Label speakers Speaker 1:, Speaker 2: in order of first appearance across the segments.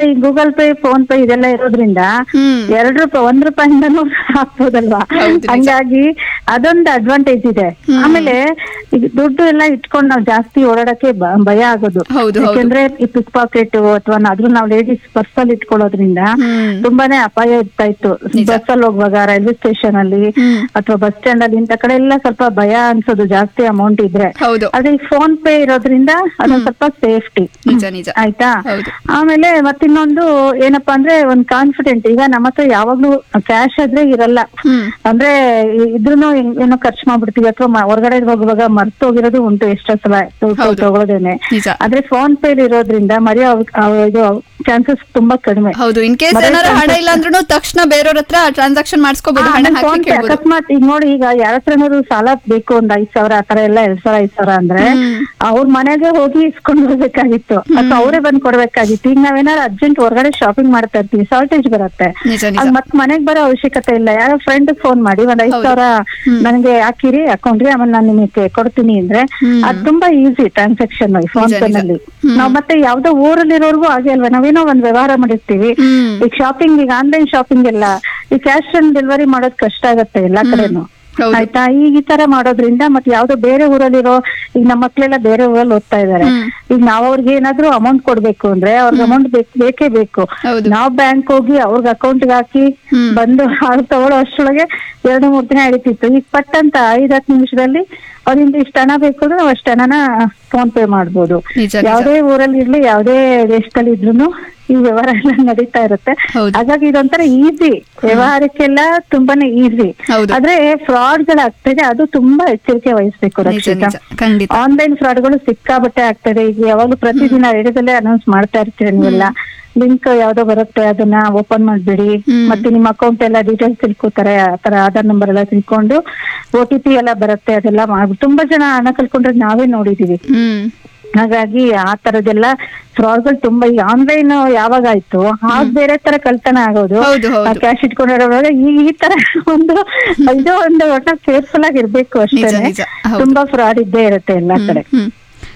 Speaker 1: ಈ Google pay phone pay ಇದೆಲ್ಲ ಇರೋದ್ರಿಂದ
Speaker 2: ಹ್ಮ್
Speaker 1: ಎರಡ್ ರೂಪಾಯಿ ಒಂದ್ ರೂಪಾಯಿಂದನೂ ಹಾಕ್ಬೋದಲ್ವಾ
Speaker 2: ಹೌದು, ನಿಜ.
Speaker 1: ಹಂಗಾಗಿ ಅದೊಂದು ಅಡ್ವಾಂಟೇಜ್ ಇದೆ ಆಮೇಲೆ ಈಗ ದುಡ್ಡು ಎಲ್ಲ ಇಟ್ಕೊಂಡು ನಾವು ಜಾಸ್ತಿ ಓಡಾಡಕ್ಕೆ ಬ- ಭಯ ಆಗೋದು
Speaker 2: ಹೌದು, ಹೌದು.
Speaker 1: ಯಾಕೆಂದ್ರೆ ಈ ಪಿಕ್ ಪಾಕೆಟ್ ಅಥವಾ ಅದ್ರೂ ನಾವು ಲೇಡೀಸ್ ಪರ್ಸ್ ಅಲ್ಲಿ ಇಟ್ಕೊಳ್ಳೋದ್ರಿಂದ
Speaker 2: ಹ್ಮ್.
Speaker 1: ತುಂಬಾನೇ ಅಪಾಯ ಇರ್ತಾ ಇತ್ತು
Speaker 2: ನಿಜ.
Speaker 1: ಬಸ್ ಅಲ್ಲಿ ಹೋಗುವಾಗ ರೈಲ್ವೆ ಸ್ಟೇಷನ್ ಅಲ್ಲಿ
Speaker 2: ಹ್ಮ್.
Speaker 1: ಅಥವಾ ಬಸ್ ಸ್ಟ್ಯಾಂಡ್ ಅಲ್ಲಿ ಇಂತ ಕಡೆ ಎಲ್ಲ ಸ್ವಲ್ಪ ಭಯ ಅನ್ಸೋದು ಜಾಸ್ತಿ ಅಮೌಂಟ್ ಇದ್ರೆ
Speaker 2: ಹೌದು
Speaker 1: ಅದೇ ಫೋನ್ ಪೇ ಇರೋದ್ರಿಂದ ಅದೊಂದ್ ಸ್ವಲ್ಪ ಸೇಫ್ಟಿ
Speaker 2: ನಿಜ ನಿಜ
Speaker 1: ಆಯ್ತಾ
Speaker 2: ಹೌದು.
Speaker 1: ಆಮೇಲೆ ಮತ್ತಿನ್ನೊಂದು ಏನಪ್ಪಾ ಅಂದ್ರೆ ಒಂದ್ ಕಾನ್ಫಿಡೆಂಟ್ ಈಗ ನಮ್ಮ ಹತ್ರ ಯಾವಾಗ್ಲೂ ಕ್ಯಾಶ್ ಆದ್ರೆ ಇರಲ್ಲ
Speaker 2: ಹ್ಮ್
Speaker 1: ಅಂದ್ರೆ ಇ- ಇದ್ರೂನು ಹೆಂಗ್- ಏನೋ ಖರ್ಚು ಮಾಡ್ಬಿಡ್ತೀವಿ ಅಥವಾ ಮ- ಹೊರಗಡೆ ಹೋಗುವಾಗ ಮರ್ತು ಹೋಗಿರೋದು ಉಂಟು ಎಷ್ಟೋ ಸಲ ದುಡ್ಡು
Speaker 2: ಹೌದು.
Speaker 1: ತಗೊಳ್ಳೋದೇನೆ
Speaker 2: ನಿಜ
Speaker 1: ಆದ್ರೆ ಫೋನ್ ಪೇ ಇರೋದ್ರಿಂದ ಮರೆಯೋ ಅವ್- ಅವ್- ಇದು ಚಾನ್ಸಸ್ ತುಂಬಾ ಕಡಿಮೆ
Speaker 2: ಹೌದು ಇನ್ ಕೇಸ್
Speaker 1: ಮತ್ತೆ
Speaker 2: ಏನಾದ್ರು ಹಣ
Speaker 1: transaction-
Speaker 2: ಇಲ್ಲ ಅಂದ್ರೂ ತಕ್ಷಣ ಬೇರೆಯವ್ರ ಹತ್ರ ಟ್ರಾನ್ಸಾಕ್ಷನ್ ಮಾಡಿಸ್ಕೋಬಹುದು ಹಣ
Speaker 1: ಫೋನ್
Speaker 2: ಹಾಕಿ
Speaker 1: ಪೇ
Speaker 2: ಕೇಳ್ಬೋದು
Speaker 1: ಅಕಸ್ಮಾತ್ ಈಗ ನೋಡಿ ಈಗ ಯಾರ ಹತ್ರನಾದ್ರು ಸಾಲ ಬೇಕು ಒಂದ್ ಐದ್ ಸಾವಿರ ಆತರ ಎಲ್ಲ ಎರಡ್ ಸಾವಿರ ಐದ್ ಸಾವಿರ ಅಂದ್ರೆ
Speaker 2: ಹ್ಮ್.
Speaker 1: ಅವ್ರ ಮನೆಗೆ ಹೋಗಿ ಇಸ್ಕೊಂಡ್ ಬರ್ಬೇಕಾಗಿತ್ತು ಅಥವಾ ಅವರೇ ಬಂದ್ ಕೊಡ್ಬೇಕಾಗಿತ್ತು ಈಗ ನಾವೇನಾದ್ರು ಅರ್ಜೆಂಟ್ ಹೊರಗಡೆ ಶಾಪಿಂಗ್ ಮಾಡ್ತಾ ಇರ್ತೀವಿ ಶಾರ್ಟೇಜ್ ಬರುತ್ತೆ
Speaker 2: ನಿಜ ನಿಜ
Speaker 1: ಅದ್ ಮತ್ ಮನೆಗ್ ಬರೋ ಅವಶ್ಯಕತೆ ಇಲ್ಲ ಯಾರೋ ಫ್ರೆಂಡ್ ಫೋನ್ ಮಾಡಿ ಒಂದ್ ಐದ್
Speaker 2: ಹೌದು.
Speaker 1: ಸಾವಿರ ನನಗೆ ಹಾಕಿರಿ ಅಕೌಂಟ್ಗೆ ಆಮೇಲೆ ನಾನು ನಿಮಗೆ ಕೊಡ್ತೀನಿ ಅಂದ್ರೆ
Speaker 2: ಹ್ಮ್.
Speaker 1: ಅದ್ ತುಂಬಾ ಈಸಿ ಟ್ರಾನ್ಸಾಕ್ಷನ್ ಫೋನ್
Speaker 2: ನಿಜ,
Speaker 1: ಪೇ
Speaker 2: ನಿಜ.
Speaker 1: ನಲ್ಲಿ
Speaker 2: ಹ್ಮ್.
Speaker 1: ನಾವ್ ಮತ್ತೆ ಯಾವ್ದೋ ಊರಲ್ಲಿರೋರ್ಗು ಹಾಗೆ ಅಲ್ವಾ ನಾವೇನೋ ಒಂದ್ ವ್ಯವಹಾರ ಮಾಡಿರ್ತೀವಿ
Speaker 2: ಹ್ಮ್
Speaker 1: ಈಗ ಶಾಪಿಂಗ್ ಈಗ ಆನ್ಲೈನ್ ಶಾಪಿಂಗ್ ಎಲ್ಲ ಈ ಕ್ಯಾಶ್ ಆನ್ ಡೆಲಿವರಿ ಮಾಡೋದ್ ಕಷ್ಟ ಆಗತ್ತೆ ಎಲ್ಲಾ ಕಡೆನು
Speaker 2: ಹೌದು.
Speaker 1: ಆಯ್ತಾ ಈಗ ಈ ತರ ಮಾಡೋದ್ರಿಂದ ಮತ್ತೆ ಯಾವ್ದೋ ಬೇರೆ ಊರಲ್ಲಿರೋ ಈಗ ನಮ್ಮ ಮಕ್ಳೆಲ್ಲ ಬೇರೆ ಊರಲ್ಲಿ ಓದ್ತಾ ಇದಾರೆ
Speaker 2: ಹ್ಮ್.
Speaker 1: ಈಗ ನಾವ್ ಅವ್ರಿಗೆ ಏನಾದ್ರೂ ಅಮೌಂಟ್ ಕೊಡ್ಬೇಕು ಅಂದ್ರೆ ಅವ್ರಿಗೆ ಅಮೌಂಟ್ ಬೇಕೇ ಬೇಕು
Speaker 2: ಹೌದು.
Speaker 1: ನಾವ್ ಬ್ಯಾಂಕ್ ಹೋಗಿ ಅವ್ರಿಗೆ ಅಕೌಂಟ್ ಹಾಕಿ
Speaker 2: ಹ್ಮ್.
Speaker 1: ಬಂದು ಹಾಲು ತಗೊಳ್ಳೋ ಅಷ್ಟ್ರೊಳಗೆ ಎರಡು ಮೂರ್ ದಿನ ಹಿಡಿತಿತ್ತು ಈಗ ಪಟ್ ಅಂತ ಐದ್ ಹತ್ತು ನಿಮಿಷದಲ್ಲಿ ಅವ್ರಿಂದ ಇಷ್ಟ ಹಣ ಬೇಕು ಅಂದ್ರೆ ನಾವು ಅಷ್ಟು ಹಣನ ಫೋನ್ ಪೇ ಮಾಡ್ಬೋದು
Speaker 2: ನಿಜ, ನಿಜ.
Speaker 1: ಯಾವ್ದೇ ಊರಲ್ಲಿ ಇರ್ಲಿ ಯಾವ್ದೇ ದೇಶದಲ್ಲಿ ಇದ್ರೂನು ಈ ವ್ಯವಹಾರ ಎಲ್ಲ ನಡೀತಾ ಇರುತ್ತೆ
Speaker 2: ಹೌದು.
Speaker 1: ಹಾಗಾಗಿ ಇದೊಂಥರ ಈಸಿ ವ್ಯವಹಾರಕ್ಕೆಲ್ಲ ತುಂಬಾನೇ ಈಸಿ
Speaker 2: ಹೌದು.
Speaker 1: ಆದ್ರೆ ಫ್ರಾಡ್ ಗಳಾಗ್ತದೆ ಅದು ತುಂಬಾ ಎಚ್ಚರಿಕೆ ವಹಿಸ್ಬೇಕು
Speaker 2: ನಿಜ
Speaker 1: ರಕ್ಷಿತಾ
Speaker 2: ನಿಜ ಖಂಡಿತ
Speaker 1: ಆನ್ಲೈನ್ ಫ್ರಾಡ್ಗಳು ಸಿಕ್ಕಾಬಟ್ಟೆ ಆಗ್ತದೆ ಈಗ ಯಾವಾಗ್ಲೂ ಪ್ರತಿದಿನ ರೇಡಿಯೋದಲ್ಲೇ ಅನೌನ್ಸ್ ಮಾಡ್ತಾ ಇರ್ತೀರಿ ನೀವೆಲ್ಲ ಲಿಂಕ್ ಯಾವ್ದೋ ಬರುತ್ತೆ ಅದನ್ನ ಓಪನ್ ಮಾಡ್ಬಿಡಿ
Speaker 2: ಹ್ಮ್.
Speaker 1: ಮತ್ತೆ ನಿಮ್ಮ ಅಕೌಂಟ್ ಎಲ್ಲ ಡೀಟೇಲ್ಸ್ ತಿಳ್ಕೊತಾರೆ ಆತರ ಆಧಾರ್ ನಂಬರ್ ಎಲ್ಲ ತಿಳ್ಕೊಂಡು ಒ ಟಿ ಪಿ ಎಲ್ಲ ಬರುತ್ತೆ ಅದೆಲ್ಲ ಮಾಡ್ಬಿಟ್ಟು ತುಂಬಾ ಜನ ಹಣ ಕಳ್ಕೊಂಡ್ರೆ ನಾವೇ ನೋಡಿದೀವಿ
Speaker 2: ಹ್ಮ್
Speaker 1: ಹಾಗಾಗಿ ಆ ತರದೆಲ್ಲ ಫ್ರಾಡ್ಗಳು ತುಂಬಾ ಈ ಆನ್ಲೈನ್ ಯಾವಾಗ ಆಯ್ತು ಆಗ ಬೇರೆ ತರ ಕಳ್ತನ ಆಗೋದು
Speaker 2: ಹೌದು, ಹೌದು.
Speaker 1: ಕ್ಯಾಶ್ ಇಟ್ಕೊಂಡಿರೋವಾಗ ಈ ಈ ತರ ಒಂದು ಇದು ಒಂದು ಒಟ್ಟ ಕೇರ್ಫುಲ್ ಆಗಿ ಇರ್ಬೇಕು
Speaker 2: ನಿಜ,
Speaker 1: ಅಷ್ಟೇ
Speaker 2: ನಿಜ. ಹೌದು.
Speaker 1: ತುಂಬಾ ಫ್ರಾಡ್ ಇದ್ದೇ ಇರುತ್ತೆ ಎಲ್ಲಾ ಕಡೆ
Speaker 2: ಹ್ಮ್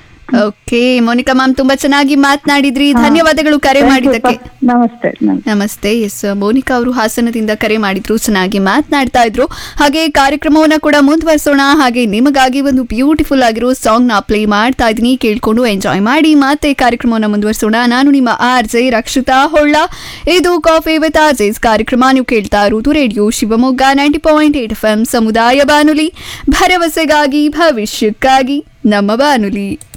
Speaker 2: ಓಕೆ ಮೋನಿಕಾ ಮ್ಯಾಮ್ ತುಂಬಾ ಚೆನ್ನಾಗಿ ಮಾತನಾಡಿದ್ರಿ
Speaker 1: ಹಾ.
Speaker 2: ಧನ್ಯವಾದಗಳು ಕರೆ
Speaker 1: Thank you,
Speaker 2: ಮಾಡಿದ್ದಕ್ಕೆ
Speaker 1: ಪಾ. ನಮಸ್ತೆ ನಮಸ್ತೆ
Speaker 2: ನಮಸ್ತೆ ಎಸ್ ಮೋನಿಕಾ ಅವರು ಹಾಸನದಿಂದ ಕರೆ ಮಾಡಿದ್ರು ಚೆನ್ನಾಗಿ ಮಾತನಾಡ್ತಾ ಇದ್ರು ಹಾಗೆ ಕಾರ್ಯಕ್ರಮವನ್ನ ಕೂಡ ಮುಂದುವರಿಸೋಣ ಹಾಗೆ ನಿಮಗಾಗಿ ಒಂದು ಬ್ಯೂಟಿಫುಲ್ ಆಗಿರೋ ಸಾಂಗ್ ನ ಪ್ಲೇ ಮಾಡ್ತಾ ಇದ್ದೀನಿ ಕೇಳ್ಕೊಂಡು ಎಂಜಾಯ್ ಮಾಡಿ ಮತ್ತೆ ಕಾರ್ಯಕ್ರಮವನ್ನ ಮುಂದುವರಿಸೋಣ ನಾನು ನಿಮ್ಮ ಆರ್ ಜೆ ರಕ್ಷಿತಾ ಹೊಳ್ಳ ಇದು ಕಾಫಿ ವಿತ್ ಆರ್ ಜೆಸ್ ಕಾರ್ಯಕ್ರಮ ನೀವು ಕೇಳ್ತಾ ಇರುವುದು radio Shivamogga ninety point eight F M ಸಮುದಾಯ ಬಾನುಲಿ ಭರವಸೆಗಾಗಿ ಭವಿಷ್ಯಕ್ಕಾಗಿ ನಮ್ಮ ಬಾನುಲಿ